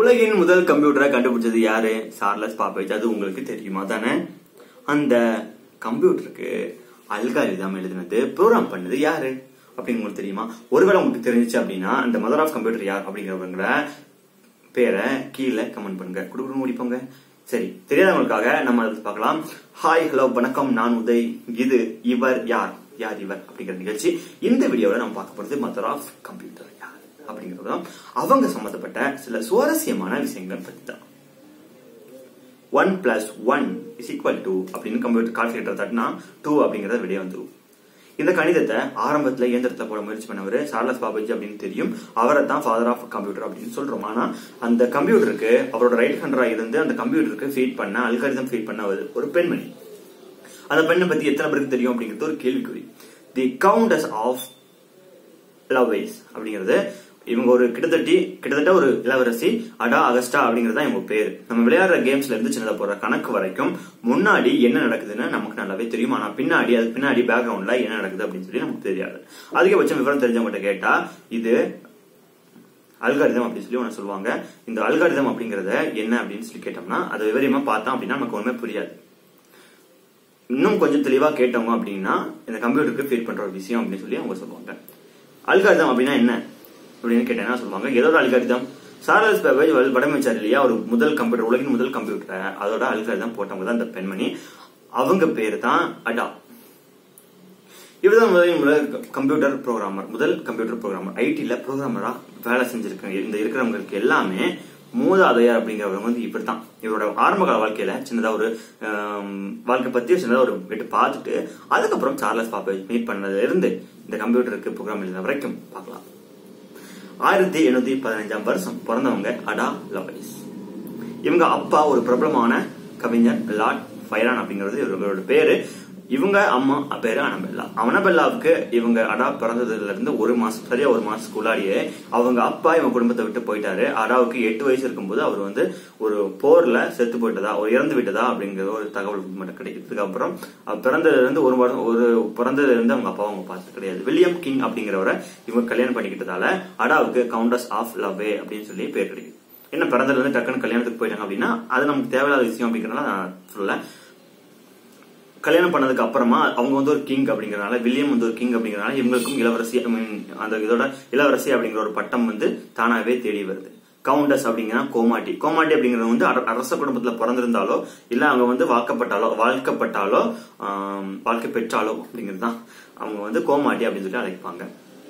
உலகின் முதல் கம்ப்யூட்டரை கண்டுபிடிச்சது யாரு சார்லஸ் பாப்பேஜ் அது உங்களுக்கு தெரியுமா தானே அந்த கம்ப்யூட்டருக்கு அல்காரிதம் எழுதினது ப்ரோக்ராம் பண்ணது யாரு அப்படின்னு உங்களுக்கு தெரியுமா ஒருவேளை உங்களுக்கு தெரிஞ்சிச்சு அப்படின்னா அந்த மதர் ஆஃப் கம்ப்யூட்டர் யார் அப்படிங்கிறவங்கள பேரை கீழே கமெண்ட் பண்ணுங்க குடுக்குறது முடிப்போங்க சரி தெரியாதவங்களுக்காக நம்ம அதை பார்க்கலாம் ஹாய் ஹலோ வணக்கம் நான் உதய் இது இவர் யார் யார் இவர் அப்படிங்கிற நிகழ்ச்சி இந்த வீடியோவில் நம்ம பார்க்க போறது மதர் ஆஃப் கம்ப்யூட்டர் யார் அப்படிங்கிறதும் அவங்க சம்பந்தப்பட்ட சில சுவாரஸ்யமான விஷயங்கள் பத்தி தான் one plus one is equal to அப்படின்னு கம்ப்யூட்டர் கால்குலேட்டர் தட்டினா டூ அப்படிங்கறத வெளியே வந்துடும் இந்த கணிதத்தை ஆரம்பத்துல இயந்திரத்துல போட முயற்சி பண்ணவர் சார்லஸ் பாபேஜி அப்படின்னு தெரியும் அவரை தான் ஃபாதர் ஆஃப் கம்ப்யூட்டர் அப்படின்னு சொல்றோம் ஆனா அந்த கம்ப்யூட்டருக்கு அவரோட ரைட் ஹேண்டரா இருந்து அந்த கம்ப்யூட்டருக்கு ஃபீட் பண்ண அல்காரிதம் ஃபீட் பண்ண ஒரு- ஒரு பெண்மணி அந்த பெண்ணை பத்தி எத்தனை பேருக்கு தெரியும் அப்படிங்கிறது ஒரு கேள்விக்குறி தி கவுண்டஸ் ஆஃப் லவ்வேஸ் அப்படிங்கிறது இவங்க ஒரு கிட்டத்தட்ட கிட்டத்தட்ட ஒரு இளவரசி அடா அகஸ்டா அப்படிங்கிறது தான் இவங்க பேரு நம்ம விளையாடுற கேம்ஸ்ல இருந்து சின்னதா போடுற கணக்கு வரைக்கும் முன்னாடி என்ன நடக்குதுன்னு நமக்கு நல்லாவே தெரியும் ஆனா பின்னாடி அது பின்னாடி பேக்ரவுண்ட்ல என்ன நடக்குது அப்படின்னு சொல்லி நமக்கு தெரியாது அதிகபட்சம் விவரம் தெரிஞ்சவங்ககிட்ட கேட்டா இது அல்காரிதம் அப்படின்னு சொல்லி ஒன்று சொல்லுவாங்க இந்த அல்காரிதம் அப்படிங்கறத என்ன அப்படின்னு சொல்லி கேட்டோம்னா அதை விவரமா பார்த்தோம் அப்படின்னா நமக்கு ஒண்ணுமே புரியாது இன்னும் கொஞ்சம் தெளிவா கேட்டவங்க அப்படின்னா இந்த கம்ப்யூட்டருக்கு ஃபீட் பண்ற ஒரு விஷயம் அப்படின்னு சொல்லி அவங்க சொல்லுவாங்க அல்காரிதம் அப்படின்னா என்ன அப்படின்னு கேட்டேன்னா சொல்லுவாங்க ஏதோ ஒரு அல்காரிதம் சார்லஸ் பேபேஜ் வடமைச்சார் இல்லையா ஒரு முதல் கம்ப்யூட்டர் உலகின் முதல் கம்ப்யூட்டரை அதோட அல்காரிதம் போட்டவங்க தான் இந்த பெண்மணி அவங்க பேர் தான் அடா இவர்தான் முதல் முதல் கம்ப்யூட்டர் ப்ரோக்ராமர் முதல் கம்ப்யூட்டர் ப்ரோக்ராமர் ஐடில ப்ரோக்ராமரா வேலை செஞ்சிருக்காங்க இந்த இருக்கிறவங்களுக்கு எல்லாமே மூதாதையர் அப்படிங்கிறவங்க வந்து இப்படித்தான் இவரோட ஆரம்ப கால வாழ்க்கையில சின்னதா ஒரு ஆம், வாழ்க்கை பத்தி சின்னதா ஒரு எட்டு பார்த்துட்டு அதுக்கப்புறம் சார்லஸ் பாப்பேஜ் மீட் பண்ணதுல இருந்து இந்த கம்ப்யூட்டருக்கு ப்ரோக்ராம் எழுதின வரைக்கும் பார்க்கலாம் ஆயிரத்தி எண்ணூத்தி பதினஞ்சாம் வருஷம் பிறந்தவங்க அடா லவைஸ் இவங்க அப்பா ஒரு பிரபலமான கவிஞர் லார்ட் ஃபைரான் அப்படிங்கிறது இவங்களோட பேரு இவங்க அம்மா பேரு அனபெல்லா அனபெல்லாவுக்கு இவங்க அடா பிறந்ததுல இருந்து ஒரு மாசம் சரியா ஒரு மாசத்துக்குள்ளாடியே அவங்க அப்பா இவங்க குடும்பத்தை விட்டு போயிட்டாரு அடாவுக்கு எட்டு வயசு இருக்கும்போது அவர் வந்து ஒரு போர்ல செத்து போயிட்டதா ஒரு இறந்து விட்டதா அப்படிங்கிற ஒரு தகவல் மட்டும் கிடைக்கிறதுக்கு அப்புறம் அவர் பிறந்ததுல இருந்து ஒரு வருடம் ஒரு பிறந்ததுல இருந்து அவங்க அப்பா அவங்க பார்த்து கிடையாது வில்லியம் கிங் அப்படிங்கிறவரை இவங்க கல்யாணம் பண்ணிக்கிட்டதால அடாவுக்கு கவுண்டஸ் ஆஃப் லவ்வே அப்படின்னு சொல்லி பேர் கிடைக்குது என்ன பிறந்ததுல இருந்து டக்குன்னு கல்யாணத்துக்கு போயிட்டாங்க அப்படின்னா அது நமக்கு தேவையில்லாத விஷயம் அப்படிங்கறதுனால நான் சொல்லல கல்யாணம் பண்ணதுக்கு அப்புறமா அவங்க வந்து ஒரு கிங் அப்படிங்கறதுனால வில்லியம் வந்து ஒரு கிங் அப்படிங்கறதுனால இவங்களுக்கும் இளவரசி I mean, அந்த இதோட இளவரசி அப்படிங்கிற ஒரு பட்டம் வந்து தானாவே தேடி வருது கவுண்டஸ் அப்படிங்கிற கோமாட்டி கோமாட்டி அப்படிங்கிறது வந்து அர- அரச குடும்பத்துல பிறந்திருந்தாலோ இல்ல அவங்க வந்து வாக்கப்பட்டாலோ வாழ்க்கப்பட்டாலோ ஆம், வாழ்க்கை பெற்றாலோ அப்படிங்கிறது தான் அவங்க வந்து கோமாட்டி அப்படின்னு சொல்லி அழைப்பாங்க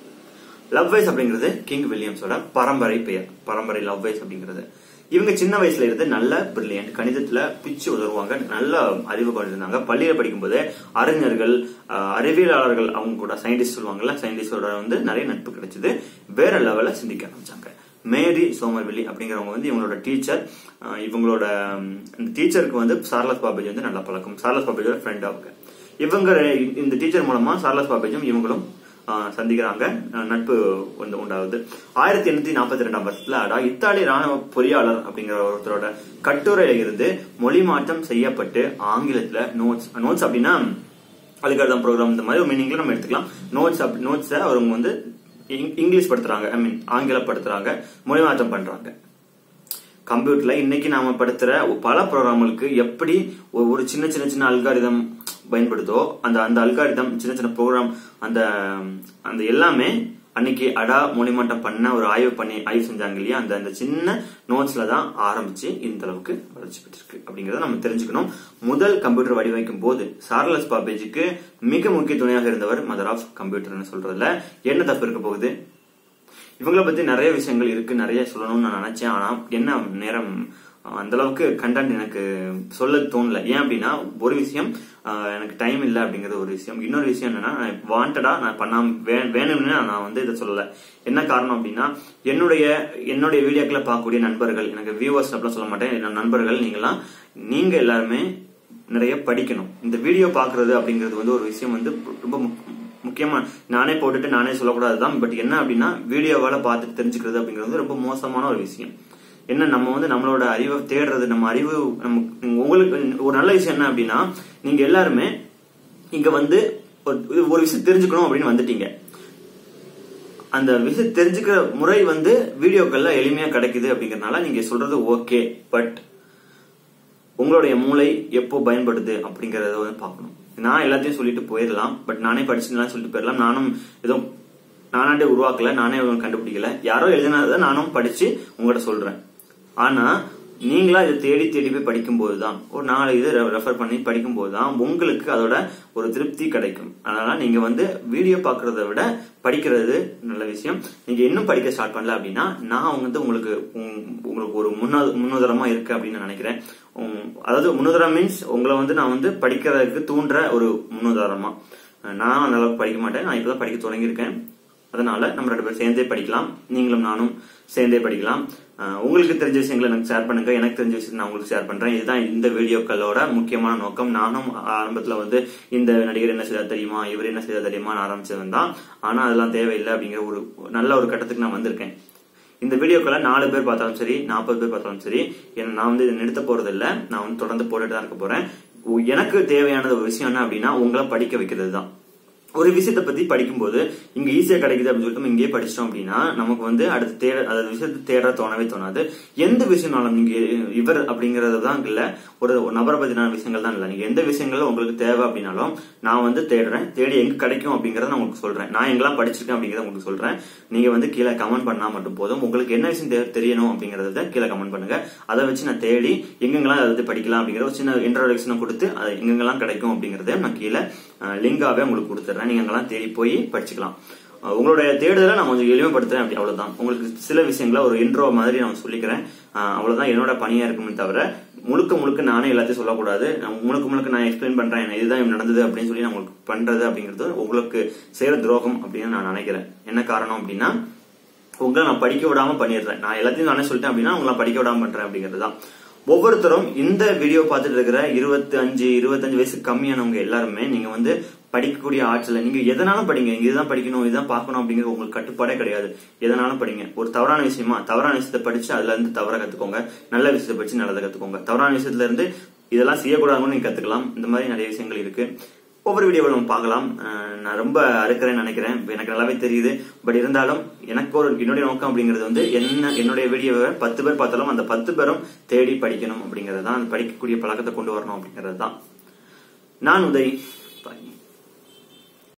லவ்வைஸ் அப்படிங்கிறது கிங் வில்லியம்ஸோட பரம்பரை பெயர் பரம்பரை லவ்வைஸ் அப்படிங்கிறது இவங்க சின்ன வயசுல இருந்து நல்ல பிரில்லியன்ட் கணிதத்துல பிச்சு உதவுவாங்க நல்ல அறிவு கொண்டிருந்தாங்க பள்ளியில படிக்கும்போது அறிஞர்கள் ஆஹ், அறிவியலாளர்கள் அவங்க கூட சயின்டிஸ்ட் சொல்லுவாங்கல்ல சயின்டிஸ்டோட வந்து நிறைய நட்பு கிடைச்சது வேற லெவல்ல சிந்திக்க ஆரம்பிச்சாங்க மேரி சோமர்வெளி அப்படிங்கிறவங்க வந்து இவங்களோட டீச்சர் இவங்களோட ம், இந்த டீச்சருக்கு வந்து சார்லஸ் பாபேஜ் வந்து நல்ல பழக்கம் சார்லஸ் பாபேஜோட ஃப்ரெண்ட் அவங்க இவங்க ரெ- இந்த டீச்சர் மூலமா சார்லஸ் பாபேஜும் இவங்களும் ஆஹ் சந்திக்கிறாங்க ஆஹ் நட்பு வந்து உண்டாகுது ஆயிரத்தி எண்ணூத்தி நாற்பத்தி ரெண்டாம் வருஷத்துல அடா இத்தாலி ராணுவ பொறியாளர் அப்படிங்கிற ஒருத்தரோட கட்டுரையில இருந்து மொழி மாற்றம் செய்யப்பட்டு ஆங்கிலத்துல நோட்ஸ் நோட்ஸ் அப்படின்னா அல்காரிதம் ப்ரோக்ராம் இந்த மாதிரி ஒரு மீனிங்ல நம்ம எடுத்துக்கலாம் நோட்ஸ் நோட்ஸை அவங்க வந்து இங்- இங்கிலீஷ் படுத்துறாங்க ஐ மீன் ஆங்கிலப்படுத்துறாங்க மொழி மாற்றம் பண்றாங்க கம்ப்யூட்டர்ல இன்னைக்கு நாம படுத்துற பல ப்ரோக்ராம்களுக்கு எப்படி ஒரு ஒரு சின்ன சின்ன சின்ன அல்காரிதம் பயன்படுதோ அந்த அந்த அல்காரிதம் சின்ன சின்ன ப்ரோக்ராம் அந்த அந்த எல்லாமே அன்னைக்கு அடா மொழிமாட்டம் பண்ண ஒரு ஆய்வு பண்ணி ஆய்வு செஞ்சாங்க இல்லையா அந்த அந்த சின்ன நோட்ஸ்ல தான் ஆரம்பிச்சு இந்த அளவுக்கு வளர்ச்சி பெற்றிருக்கு அப்படிங்கறத நம்ம தெரிஞ்சுக்கணும் முதல் கம்ப்யூட்டர் வடிவமைக்கும் போது சார்லஸ் பாபேஜுக்கு மிக முக்கிய துணையாக இருந்தவர் மதர் ஆஃப் கம்ப்யூட்டர்னு சொல்றதுல என்ன தப்பு இருக்க போகுது இவங்கள பத்தி நிறைய விஷயங்கள் இருக்கு நிறைய சொல்லணும்னு நான் நினைச்சேன் ஆனா என்ன நேரம் அஹ், அந்த அளவுக்கு கண்டென்ட் எனக்கு சொல்ல தோணல ஏன் அப்படின்னா ஒரு விஷயம் அஹ், எனக்கு டைம் இல்லை அப்படிங்கிறது ஒரு விஷயம் இன்னொரு விஷயம் என்னன்னா நான் வாண்டடா நான் பண்ணாம வே- வேணும்னு நான் வந்து இதை சொல்லல என்ன காரணம் அப்படின்னா என்னுடைய என்னுடைய வீடியோக்களை பார்க்கக்கூடிய நண்பர்கள் எனக்கு வியூவர்ஸ் அப்படிலாம் சொல்ல மாட்டேன் என்னோட நண்பர்கள் நீங்களாம் நீங்க எல்லாருமே நிறைய படிக்கணும் இந்த வீடியோ பாக்குறது அப்படிங்கிறது வந்து ஒரு விஷயம் வந்து ரொம்ப முக்- முக்கியமா நானே போட்டுட்டு நானே சொல்லக்கூடாதுதான் பட் என்ன அப்படின்னா வீடியோவால பார்த்துட்டு தெரிஞ்சுக்கிறது அப்படிங்கிறது வந்து ரொம்ப மோசமான ஒரு விஷயம் என்ன நம்ம வந்து நம்மளோட அறிவை தேடுறது நம்ம அறிவு நம்ம உங்களுக்கு ஒரு நல்ல விஷயம் என்ன அப்படின்னா நீங்க எல்லாருமே இங்க வந்து ஒரு ஒரு விஷயம் தெரிஞ்சுக்கணும் அப்படின்னு வந்துட்டீங்க அந்த விஷயம் தெரிஞ்சுக்கிற முறை வந்து வீடியோக்கள்ல எளிமையா கிடைக்குது அப்படிங்கறதுனால நீங்க சொல்றது ஓகே பட் உங்களுடைய மூளை எப்போ பயன்படுது அப்படிங்கறத வந்து பார்க்கணும் நான் எல்லாத்தையும் சொல்லிட்டு போயிடலாம் பட் நானே படிச்சுலாம் சொல்லிட்டு போயிடலாம் நானும் ஏதோ நானாண்டே உருவாக்கல நானே கண்டுபிடிக்கல யாரோ எழுதினதை நானும் படிச்சு உங்கள்கிட்ட சொல்றேன் ஆனா நீங்களா இதை தேடி தேடி போய் படிக்கும்போது தான் ஒரு நாலு இது ரெஃபர் பண்ணி படிக்கும்போது தான் உங்களுக்கு அதோட ஒரு திருப்தி கிடைக்கும் அதனால நீங்க வந்து வீடியோ பார்க்கறத விட படிக்கிறது நல்ல விஷயம் நீங்க இன்னும் படிக்க ஸ்டார்ட் பண்ணல அப்படின்னா நான் வந்து உங்களுக்கு உங்களுக்கு ஒரு முன்னா முன்னுதாரணமா இருக்கு அப்படின்னு நான் நினைக்கிறேன் அதாவது முன்னுதாரணம் மீன்ஸ் உங்களை வந்து நான் வந்து படிக்கிறதுக்கு தூண்டுற ஒரு முன்னுதாரணமா நான் அந்த அளவுக்கு படிக்க மாட்டேன் நான் இப்பதான் படிக்க தொடங்கியிருக்கேன் அதனால நம்ம ரெண்டு பேரும் சேர்ந்தே படிக்கலாம் நீங்களும் நானும் சேர்ந்தே படிக்கலாம் உங்களுக்கு தெரிஞ்ச விஷயங்களை எனக்கு ஷேர் பண்ணுங்க எனக்கு தெரிஞ்ச விஷயத்தை நான் உங்களுக்கு ஷேர் பண்றேன் இதுதான் இந்த வீடியோக்களோட முக்கியமான நோக்கம் நானும் ஆரம்பத்துல வந்து இந்த நடிகர் என்ன செய்தா தெரியுமா இவர் என்ன செய்தா தெரியுமான்னு ஆரம்பிச்சவன் தான் ஆனா அதெல்லாம் தேவையில்லை அப்படிங்கிற ஒரு நல்ல ஒரு கட்டத்துக்கு நான் வந்திருக்கேன் இந்த வீடியோக்களை நாலு பேர் பார்த்தாலும் சரி நாற்பது பேர் பார்த்தாலும் சரி நான் வந்து இதை நிறுத்த போறது இல்லை நான் வந்து தொடர்ந்து போட்டுட்டு தான் இருக்க போறேன் எனக்கு தேவையானது ஒரு விஷயம் என்ன அப்படின்னா உங்களை படிக்க வைக்கிறது தான் ஒரு விஷயத்தை பத்தி படிக்கும்போது இங்க ஈஸியா கிடைக்குது அப்படின்னு சொல்லிட்டு இங்கேயே படிச்சிட்டோம் அப்படின்னா நமக்கு வந்து அடுத்து தேட அந்த விஷயத்தை தேட தோணவே தோணாது எந்த விஷயம்னாலும் நீங்க இவர் அப்படிங்கறது தான் இல்ல ஒரு நபரை பத்தின விஷயங்கள் தான் இல்ல நீங்க எந்த விஷயங்கள் உங்களுக்கு தேவை அப்படின்னாலும் நான் வந்து தேடுறேன் தேடி எங்க கிடைக்கும் அப்படிங்கறத நான் உங்களுக்கு சொல்றேன் நான் எங்கெல்லாம் படிச்சிருக்கேன் அப்படிங்கறத உங்களுக்கு சொல்றேன் நீங்க வந்து கீழே கமெண்ட் பண்ணா மட்டும் போதும் உங்களுக்கு என்ன விஷயம் தெரியணும் அப்படிங்கறத கீழே கமெண்ட் பண்ணுங்க அதை வச்சு நான் தேடி எங்கெங்கெல்லாம் அதை படிக்கலாம் அப்படிங்கிற ஒரு சின்ன இன்ட்ரோடக்ஷனை கொடுத்து அது எங்கெங்கெல்லாம் கிடைக்கும் அப்படிங்கறத நான் கீழே லிங்காவே உங்களுக்கு கொடுத்துட்றேன் நீங்க அங்கெல்லாம் தேடி போய் படிச்சுக்கலாம் உங்களுடைய தேடுதலை நான் கொஞ்சம் எளிமைப்படுத்துறேன் அப்படி அவ்வளவுதான் உங்களுக்கு சில விஷயங்கள ஒரு இன்ட்ரோ மாதிரி நான் சொல்லிக்கிறேன் அவ்வளவுதான் என்னோட பணியா இருக்குமே தவிர முழுக்க முழுக்க நானே எல்லாத்தையும் சொல்லக்கூடாது முழுக்க முழுக்க நான் எக்ஸ்பிளைன் பண்றேன் இதுதான் நடந்தது அப்படின்னு சொல்லி நான் உங்களுக்கு பண்றது அப்படிங்கிறது உங்களுக்கு செய்யற துரோகம் அப்படின்னு நான் நினைக்கிறேன் என்ன காரணம் அப்படின்னா உங்களை நான் படிக்க விடாம பண்ணிடுறேன் நான் எல்லாத்தையும் நானே சொல்லிட்டேன் அப்படின்னா உங்களை படிக்க விடாம பண்றேன் அப்படிங்கிறது தான் ஒவ்வொருத்தரும் இந்த வீடியோ பார்த்துட்டு இருக்கிற இருபத்தி அஞ்சு இருபத்தஞ்சு வயசு கம்மியானவங்க எல்லாருமே நீங்க வந்து படிக்கக்கூடிய ஆற்றல நீங்க எதனாலும் படிங்க நீங்க இதுதான் படிக்கணும் இதுதான் பார்க்கணும் அப்படிங்கிற உங்களுக்கு கட்டுப்பாடே கிடையாது எதனாலும் படிங்க ஒரு தவறான விஷயமா தவறான விஷயத்தை படிச்சு அதுல இருந்து தவற கத்துக்கோங்க நல்ல விஷயத்தை படிச்சு நல்லதை கத்துக்கோங்க தவறான விஷயத்துல இருந்து இதெல்லாம் செய்யக்கூடாதுன்னு நீங்க கத்துக்கலாம் இந்த மாதிரி நிறைய விஷயங்கள் இருக்கு ஒவ்வொரு வீடியோவில் நம்ம பார்க்கலாம் நான் ரொம்ப அறுக்கிறேன்னு நினைக்கிறேன் எனக்கு நல்லாவே தெரியுது பட் இருந்தாலும் எனக்கு ஒரு என்னுடைய நோக்கம் அப்படிங்கிறது வந்து என்ன என்னுடைய வீடியோவை பத்து பேர் பார்த்தாலும் அந்த பத்து பேரும் தேடி படிக்கணும் அப்படிங்கிறது தான் படிக்கக்கூடிய பழக்கத்தை கொண்டு வரணும் அப்படிங்கிறது தான் நான் உதய்